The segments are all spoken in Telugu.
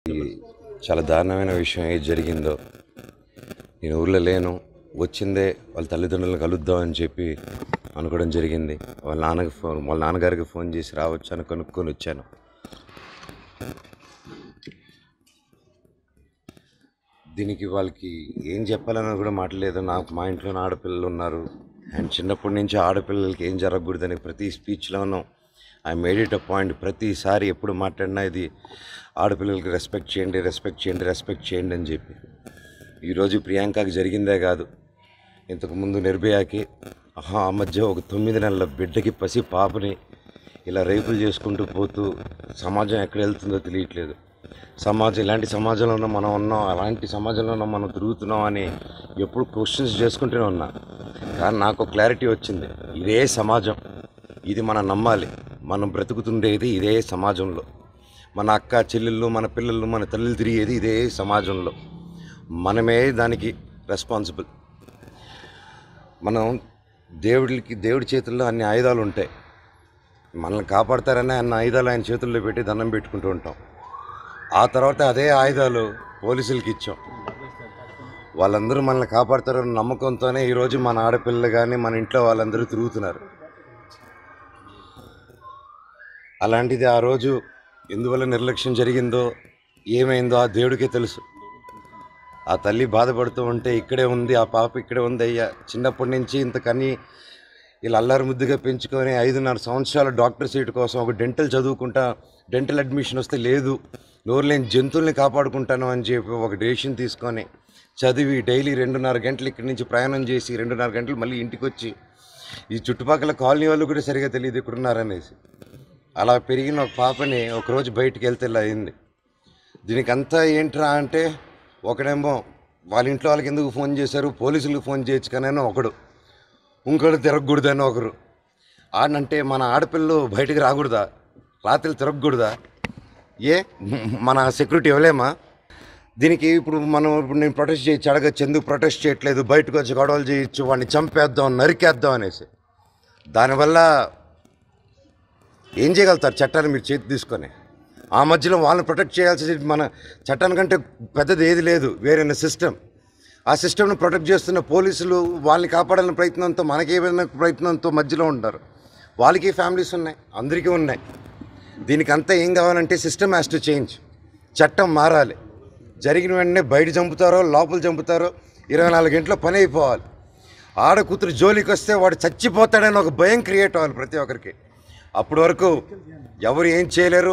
ఈ చాలా దారుణమైన విషయం ఏది జరిగిందో నేను ఊర్లో లేను వచ్చిందే వాళ్ళ తల్లిదండ్రులను కలుద్దాం అని చెప్పి అనుకోవడం జరిగింది వాళ్ళ నాన్నకి ఫోన్ వాళ్ళ నాన్నగారికి ఫోన్ చేసి రావచ్చు అని కనుక్కొని వచ్చాను దీనికి వాళ్ళకి ఏం చెప్పాలని కూడా మాట్లాడలేదు నాకు మా ఇంట్లో ఆడపిల్లలు ఉన్నారు అండ్ చిన్నప్పటి నుంచి ఆడపిల్లలకి ఏం జరగకూడదని ప్రతి స్పీచ్లోనూ I made it a point ప్రతిసారి ఎప్పుడు మాట్లాడినా ఇది ఆడపిల్లలకి రెస్పెక్ట్ చేయండి రెస్పెక్ట్ చేయండి రెస్పెక్ట్ చేయండి అని చెప్పి ఈరోజు ప్రియాంకకి జరిగిందే కాదు ఇంతకుముందు నిర్భయాకి ఆహా ఆ మధ్య ఒక తొమ్మిది నెలల బిడ్డకి పసి పాపని ఇలా రేపులు చేసుకుంటూ పోతూ సమాజం ఎక్కడ వెళ్తుందో తెలియట్లేదు సమాజం ఇలాంటి సమాజంలోనూ మనం ఉన్నాం అలాంటి సమాజంలోనూ మనం తిరుగుతున్నాం అని ఎప్పుడు క్వశ్చన్స్ చేసుకుంటూనే ఉన్నా కానీ నాకు క్లారిటీ వచ్చింది ఇదే సమాజం ఇది మనం నమ్మాలి మనం బ్రతుకుతుండేది ఇదే సమాజంలో మన అక్క చెల్లెళ్ళు మన పిల్లలు మన తల్లులు తిరిగేది ఇదే సమాజంలో మనమే దానికి రెస్పాన్సిబుల్ మనం దేవుడికి దేవుడి చేతుల్లో అన్ని ఆయుధాలు ఉంటాయి మనల్ని కాపాడతారని అన్ని ఆయుధాలు ఆయన చేతుల్లో పెట్టి దండం పెట్టుకుంటూ ఉంటాం ఆ తర్వాత అదే ఆయుధాలు పోలీసులకి ఇచ్చాం వాళ్ళందరూ మనల్ని కాపాడతారన్న నమ్మకంతోనే ఈరోజు మన ఆడపిల్లలు కానీ మన ఇంట్లో వాళ్ళందరూ తిరుగుతున్నారు అలాంటిది ఆ రోజు ఎందువల్ల నిర్లక్ష్యం జరిగిందో ఏమైందో ఆ దేవుడికే తెలుసు ఆ తల్లి బాధపడుతూ ఉంటే ఇక్కడే ఉంది ఆ పాప ఇక్కడే ఉంది అయ్యా చిన్నప్పటి నుంచి ఇంత కని ఇలా అల్లారు ముద్దుగా పెంచుకొని ఐదున్నర సంవత్సరాల డాక్టర్ సీట్ కోసం ఒక డెంటల్ చదువుకుంటా డెంటల్ అడ్మిషన్ వస్తే లేదు నోరు లేని జంతువుల్ని కాపాడుకుంటాను అని చెప్పి ఒక డెసిషన్ తీసుకొని చదివి డైలీ రెండున్నర గంటలు ఇక్కడి నుంచి ప్రయాణం చేసి రెండున్నర గంటలు మళ్ళీ ఇంటికి వచ్చి ఈ చుట్టుపక్కల కాలనీ వాళ్ళు కూడా సరిగా తెలియదు ఇక్కడ ఉన్నారనేసి అలా పెరిగిన ఒక పాపని ఒకరోజు బయటికి వెళ్తే ఇలా అయింది దీనికి అంతా ఏంట్రా అంటే ఒకడేమో వాళ్ళ ఇంట్లో వాళ్ళకి ఎందుకు ఫోన్ చేశారు పోలీసులకు ఫోన్ చేయొచ్చు కానీ ఒకడు ఇంకోటి తిరగకూడదని ఒకరు ఆడంటే మన ఆడపిల్లలు బయటికి రాకూడదా రాత్రి తిరగకూడదా ఏ మన సెక్యూరిటీ ఇవ్వలేమా దీనికి ఇప్పుడు మనం ఇప్పుడు నేను ప్రొటెస్ట్ చేయొచ్చు అడగచ్చు ఎందుకు ప్రొటెస్ట్ చేయట్లేదు బయటకు వచ్చి గొడవలు చేయొచ్చు వాడిని చంపేద్దాం నరికేద్దాం అనేసి దానివల్ల ఏం చేయగలుగుతారు చట్టాన్ని మీరు చేతి తీసుకొని ఆ మధ్యలో వాళ్ళని ప్రొటెక్ట్ చేయాల్సి మన చట్టానికంటే పెద్దది ఏది లేదు వేరైన సిస్టమ్ ఆ సిస్టమ్ను ప్రొటెక్ట్ చేస్తున్న పోలీసులు వాళ్ళని కాపాడాలని ప్రయత్నంతో మనకి ఏమైనా ప్రయత్నంతో మధ్యలో ఉంటారు వాళ్ళకి ఫ్యామిలీస్ ఉన్నాయి అందరికీ ఉన్నాయి దీనికి అంతా ఏం కావాలంటే సిస్టమ్ హ్యాస్ టు చేంజ్ చట్టం మారాలి జరిగిన వెంటనే బయట చంపుతారో లోపల చంపుతారో ఇరవై నాలుగు గంటల పని అయిపోవాలి ఆడ కూతురు జోలికి వస్తే వాడు చచ్చిపోతాడని ఒక భయం క్రియేట్ అవ్వాలి ప్రతి ఒక్కరికి అప్పటి వరకు ఎవరు ఏం చేయలేరు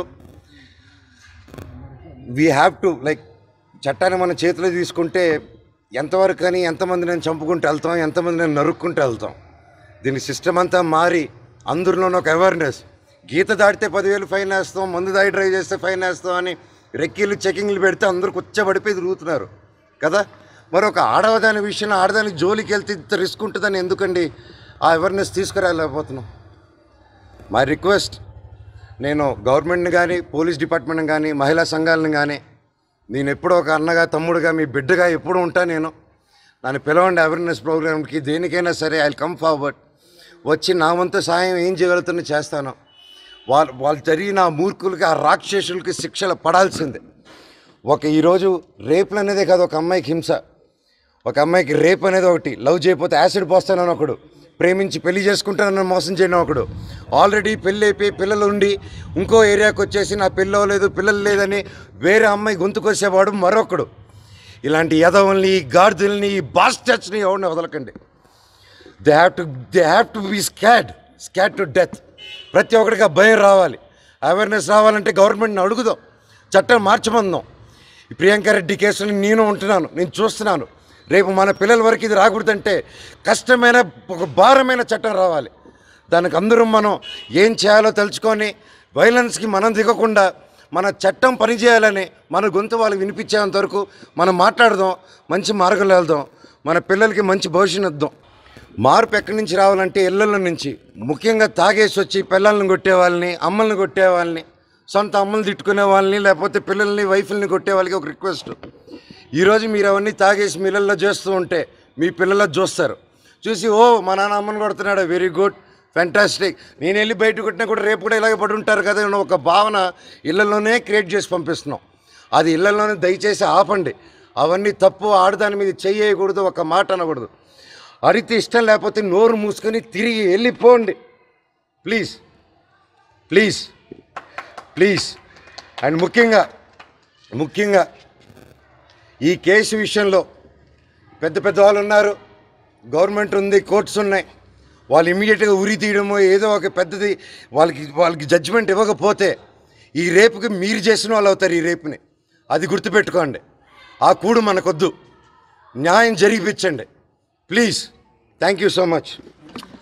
వీ హ్యావ్ టు లైక్ చట్టాన్ని మన చేతిలో తీసుకుంటే ఎంతవరకు అని ఎంతమంది నేను చంపుకుంటూ వెళ్తాం ఎంతమంది నేను నరుక్కుంటూ వెళ్తాం దీని సిస్టమ్ అంతా మారి అందరిలోనూ ఒక అవేర్నెస్ గీత దాటితే పదివేలు ఫైన్ వేస్తాం మందు దాడి డ్రైవ్ చేస్తే ఫైన్ వేస్తాం అని రెక్కీలు చెకింగ్లు పెడితే అందరూ కూర్చోబడిపోయి తిరుగుతున్నారు కదా మరి ఒక ఆడవదాని విషయం ఆడదాని జోలికి వెళ్తే ఇంత రిస్క్ ఉంటుందని ఎందుకండి ఆ అవేర్నెస్ తీసుకురాలేకపోతున్నాం మై రిక్వెస్ట్ నేను గవర్నమెంట్ని కానీ పోలీస్ డిపార్ట్మెంట్ని కానీ మహిళా సంఘాలను కానీ నేను ఎప్పుడో ఒక అన్నగా తమ్ముడుగా మీ బిడ్డగా ఎప్పుడు ఉంటా నేను నన్ను పిలవండి అవేర్నెస్ ప్రోగ్రామ్కి దేనికైనా సరే ఐ కమ్ ఫార్వర్డ్ వచ్చి నా వంతు సాయం ఏం చేయగలుగుతున్నా చేస్తాను వాళ్ళు వాళ్ళు జరిగిన ఆ మూర్ఖులకి ఆ రాక్షసులకి శిక్షలు పడాల్సిందే ఒక ఈరోజు రేపులు అనేదే కాదు ఒక అమ్మాయికి హింస ఒక అమ్మాయికి రేప్ అనేది ఒకటి లవ్ చేయకపోతే యాసిడ్ పోస్తానని ఒకడు ప్రేమించి పెళ్లి చేసుకుంటానని మోసం చేయడం ఒకడు ఆల్రెడీ పెళ్ళి అయిపోయి పిల్లలు ఉండి ఇంకో ఏరియాకి వచ్చేసి నా పెళ్ళి అవ్వలేదు పిల్లలు లేదని వేరే అమ్మాయి గొంతుకొచ్చేవాడు మరొకడు ఇలాంటి యదవుల్ని ఈ గాడిదల్ని ఈ బాస్టర్స్ని ఎవరిని వదలకండి they have to they have to be scared scared to death ప్రతి ఒక్కడికి ఆ భయం రావాలి అవేర్నెస్ రావాలంటే గవర్నమెంట్ని అడుగుదాం చట్టం మార్చమందాం ఈ ప్రియాంక రెడ్డి కేసుని నేను ఉంటున్నాను నేను చూస్తున్నాను రేపు మన పిల్లల వరకు ఇది రాకూడదంటే కష్టమైన ఒక భారమైన చట్టం రావాలి దానికి అందరం మనం ఏం చేయాలో తెలుసుకొని వైలెన్స్కి మనం దిగకుండా మన చట్టం పనిచేయాలని మన గొంతు వాళ్ళకి వినిపించేంత వరకు మనం మాట్లాడదాం మంచి మార్గంలో వెళ్దాం మన పిల్లలకి మంచి భవిష్యత్తు ఇద్దాం మార్పు ఎక్కడి నుంచి రావాలంటే ఇళ్ళల్లో నుంచి ముఖ్యంగా తాగేసి వచ్చి పిల్లల్ని కొట్టే వాళ్ళని అమ్మల్ని కొట్టే వాళ్ళని సొంత అమ్మల్ని తిట్టుకునే వాళ్ళని లేకపోతే పిల్లల్ని వైఫ్ని కొట్టే వాళ్ళకి ఒక రిక్వెస్ట్ ఈరోజు మీరు అవన్నీ తాగేసి మీ ఇళ్ళల్లో చేస్తూ ఉంటే మీ పిల్లల్లో చూస్తారు చూసి ఓ మా నాన్న అమ్మని కొడుతున్నాడు వెరీ గుడ్ ఫ్యాంటాస్టిక్ నేను వెళ్ళి బయట కొట్టినా కూడా రేపు కూడా ఇలాగే పడి ఉంటారు కదా అన్న ఒక భావన ఇళ్లలోనే క్రియేట్ చేసి పంపిస్తున్నాం అది ఇళ్లలోనే దయచేసి ఆపండి అవన్నీ తప్పు ఆడదాని మీద చెయ్యకూడదు ఒక మాట అనకూడదు అడిగితే ఇష్టం లేకపోతే నోరు మూసుకొని తిరిగి వెళ్ళిపోండి ప్లీజ్ ప్లీజ్ ప్లీజ్ అండ్ ముఖ్యంగా ముఖ్యంగా ఈ కేసు విషయంలో పెద్ద పెద్ద వాళ్ళు ఉన్నారు గవర్నమెంట్ ఉంది కోర్ట్స్ ఉన్నాయి వాళ్ళు ఇమీడియట్గా ఉరి తీయడమో ఏదో ఒక పెద్దది వాళ్ళకి వాళ్ళకి జడ్జిమెంట్ ఇవ్వకపోతే ఈ రేపుకి మీరు చేసిన వాళ్ళు అవుతారు ఈ రేపుని అది గుర్తుపెట్టుకోండి ఆ కూడు మనకొద్దు న్యాయం జరిగిపించండి please thank you so much